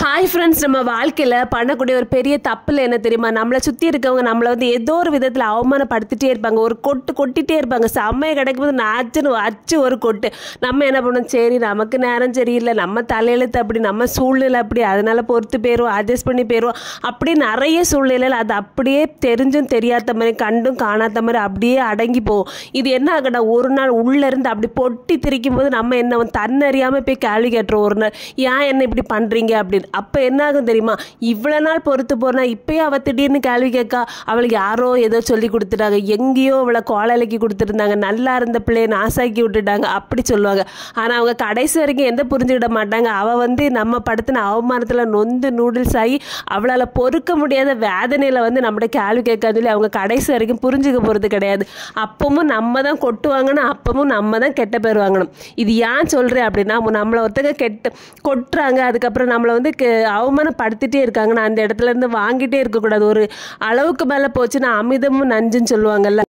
hi friends நம்ம வாழ்க்கையில் பண்ணக்கூடிய ஒரு பெரிய தப்பில் என்ன தெரியுமா நம்மளை சுற்றி இருக்கவங்க நம்மளை வந்து ஏதோ ஒரு விதத்தில் அவமானப்படுத்திட்டே இருப்பாங்க ஒரு கொட்டு கொட்டிகிட்டே இருப்பாங்க செம்மையை கிடைக்கும்போது நாச்சுன்னு அச்சு ஒரு கொட்டு நம்ம என்ன பண்ணோம் சரி நமக்கு நேரம் சரியில்லை நம்ம தலையெழுத்து அப்படி நம்ம சூழ்நிலை அப்படி அதனால பொறுத்து போயிடுவோம் அட்ஜஸ்ட் பண்ணி போயிடுவோம் அப்படி நிறைய சூழ்நிலையில் அது அப்படியே தெரிஞ்சும் தெரியாத மாதிரி கண்டும் காணாத மாதிரி அப்படியே அடங்கி போகும் இது என்ன ஆகடா ஒரு நாள் உள்ளே இருந்து அப்படி பொட்டி திரிக்கும் போது நம்ம என்ன தன்னறியாமல் போய் கேள்வி கேட்டுருவோம் ஒரு நாள் ஏன் என்ன இப்படி பண்ணுறீங்க அப்படின்னு அப்போ என்ன ஆகும் தெரியுமா இவ்வளோ நாள் பொறுத்து போனா இப்போயே அவள் திடீர்னு கேள்வி கேட்கா அவளுக்கு யாரோ ஏதோ சொல்லி கொடுத்துட்டாங்க எங்கேயோ அவளை கோலாலைக்கு கொடுத்துருந்தாங்க நல்லா இருந்த பிள்ளைய நாசாக்கி விட்டுட்டாங்க அப்படி சொல்லுவாங்க ஆனால் அவங்க கடைசி வரைக்கும் எந்த புரிஞ்சுக்கிட மாட்டாங்க அவள் வந்து நம்ம படுத்தின அவமானத்தில் நொந்து நூடுல்ஸ் ஆகி அவளால் பொறுக்க முடியாத வேதனையில் வந்து நம்மகிட்ட கேள்வி கேட்காது சொல்லி அவங்க கடைசி வரைக்கும் புரிஞ்சுக்க போகிறது கிடையாது அப்பவும் நம்ம தான் கொட்டுவாங்கன்னு அப்பவும் நம்ம தான் கெட்ட பேர் வாங்கணும் இது ஏன் சொல்கிறேன் அப்படின்னா நம்மளை ஒருத்தங்க கெட்டு கொட்டுறாங்க அதுக்கப்புறம் நம்மளை வந்து கெ- அவமானப்படுத்திட்டே இருக்காங்க நான் அந்த இடத்துல இருந்து வாங்கிட்டே இருக்கக்கூடாது ஒரு அளவுக்கு மேலே போச்சுன்னா அமிதமும் நஞ்சுன்னு சொல்லுவாங்கல்ல